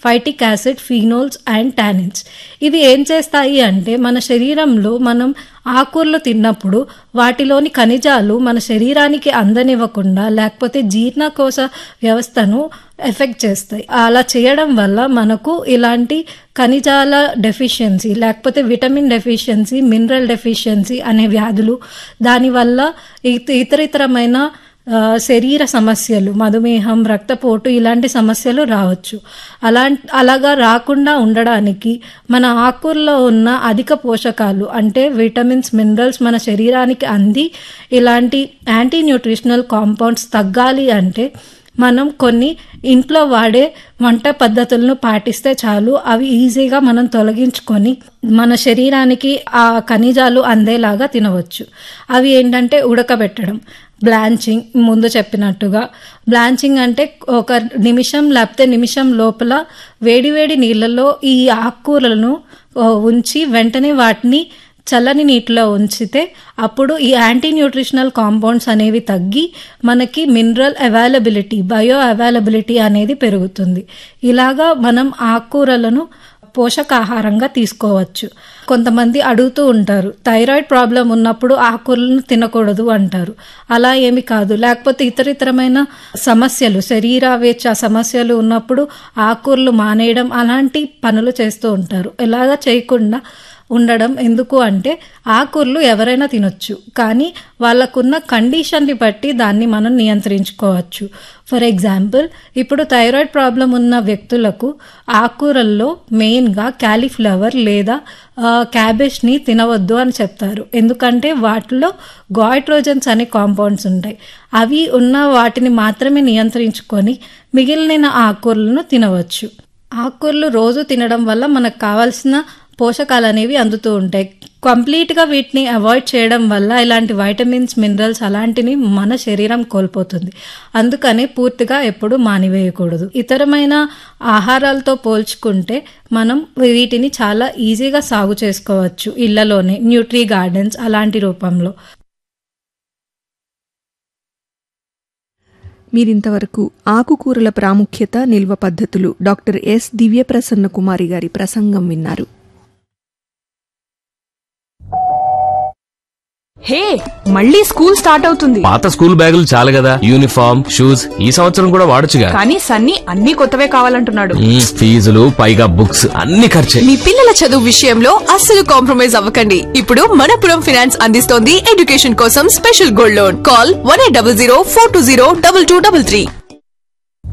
phytic acid phenols and tannins ఇవి ఏం చేస్తాయి అంటే మన శరీరంలో మనం ఆకూరలు తిన్నప్పుడు వాటిలోని ఖనిజాలు మన శరీరానికి అందనివ్వకుండా లేకపోతే జీర్ణకోశ వ్యవస్థను ఎఫెక్ట్ చేస్తాయి అలా చేయడం వల్ల మనకు ఇలాంటి ఖనిజాల డెఫిషియన్సీ లేకపోతే విటమిన్ డెఫిషియన్సీ మినరల్ డెఫిషియన్సీ అనే వ్యాధులు దానివల్ల ఇత- ఇతరితరమైన ఆ, శరీర సమస్యలు మధుమేహం రక్తపోటు ఇలాంటి సమస్యలు రావచ్చు అలా అలాగా రాకుండా ఉండడానికి మన ఆకుల్లో ఉన్న అధిక పోషకాలు అంటే విటమిన్స్ మినరల్స్ మన శరీరానికి అంది ఇలాంటి యాంటీ న్యూట్రిషనల్ కాంపౌండ్స్ తగ్గాలి అంటే మనం కొన్ని ఇంట్లో వాడే వంట పద్ధతులను పాటిస్తే చాలు అవి ఈజీగా మనం తొలగించుకొని మన శరీరానికి ఆ ఖనిజాలు అందేలాగా తినవచ్చు అవి ఏంటంటే ఉడకబెట్టడం బ్లాంచింగ్ ముందు చెప్పినట్టుగా బ్లాంచింగ్ అంటే ఒక నిమిషం లేకపోతే నిమిషం లోపల వేడివేడి నీళ్ళలో ఈ ఆకుకూరలను ఆ, ఉంచి వెంటనే వాటిని చల్లని నీటిలో ఉంచితే అప్పుడు ఈ యాంటీ న్యూట్రిషనల్ కాంపౌండ్స్ అనేవి తగ్గి మనకి మినరల్ అవైలబిలిటీ బయో అవైలబిలిటీ అనేది పెరుగుతుంది ఇలాగా మనం ఆకుకూరలను పోషకాహారంగా తీసుకోవచ్చు కొంతమంది అడుగుతూ ఉంటారు థైరాయిడ్ ప్రాబ్లం ఉన్నప్పుడు ఆకుకూరలను తినకూడదు అంటారు అలా ఏమి కాదు లేకపోతే ఇతరితరమైన సమస్యలు శరీరావేచ్ఛ సమస్యలు ఉన్నప్పుడు ఆకుకూరలు మానేయడం అలాంటి పనులు చేస్తూ ఉంటారు ఇలాగా చేయకుండా ఉండడం ఎందుకు అంటే ఆకుకూరలు ఎవరైనా తినొచ్చు కానీ వాళ్ళకున్న కండిషన్ని బట్టి దాన్ని మనం నియంత్రించుకోవచ్చు ఫర్ ఎగ్జాంపుల్ ఇప్పుడు థైరాయిడ్ ప్రాబ్లం ఉన్న వ్యక్తులకు ఆకుకూరల్లో మెయిన్గా క్యాలీఫ్లవర్ లేదా ఆ, క్యాబేజ్ని తినవద్దు అని చెప్తారు ఎందుకంటే వాటిలో గాయిట్రోజన్స్ అనే కాంపౌండ్స్ ఉంటాయి అవి ఉన్న వాటిని మాత్రమే నియంత్రించుకొని మిగిలిన ఆకుకూరలను తినవచ్చు ఆకుకూరలు రోజు తినడం వల్ల మనకు కావాల్సిన పోషకాలు అనేవి అందుతూ ఉంటాయి కంప్లీట్గా వీటిని అవాయిడ్ చేయడం వల్ల ఇలాంటి వైటమిన్స్ మినరల్స్ అలాంటివి మన శరీరం కోల్పోతుంది అందుకనే పూర్తిగా ఎప్పుడు మానివేయకూడదు ఇతరమైన ఆహారాలతో పోల్చుకుంటే మనం వీటిని చాలా ఈజీగా సాగు చేసుకోవచ్చు ఇళ్లలోనే న్యూట్రీ గార్డెన్స్ అలాంటి రూపంలో మీరింతవరకు ఆకుకూరల ప్రాముఖ్యత నిల్వ పద్ధతులు డాక్టర్ ఎస్ దివ్యప్రసన్న కుమారి గారి ప్రసంగం విన్నారు హే మళ్ళీ స్కూల్ స్టార్ట్ అవుతుంది పాత స్కూల్ బ్యాగులు చాలు కదా యూనిఫామ్ షూస్ ఈ సంవత్సరం కూడా వాడొచ్చుగా కానీ సన్నీ అన్ని కొత్తవే కావాలంటున్నాడు మ్మ్, ఫీజులు పైగా బుక్స్ అన్ని ఖర్చే మీ పిల్లల చదువు విషయంలో అస్సలు కాంప్రమైజ్ అవ్వకండి ఇప్పుడు మనపురం ఫైనాన్స్ అందిస్తోంది ఎడ్యుకేషన్ కోసం special gold loan call one eight double zero four two zero double two double three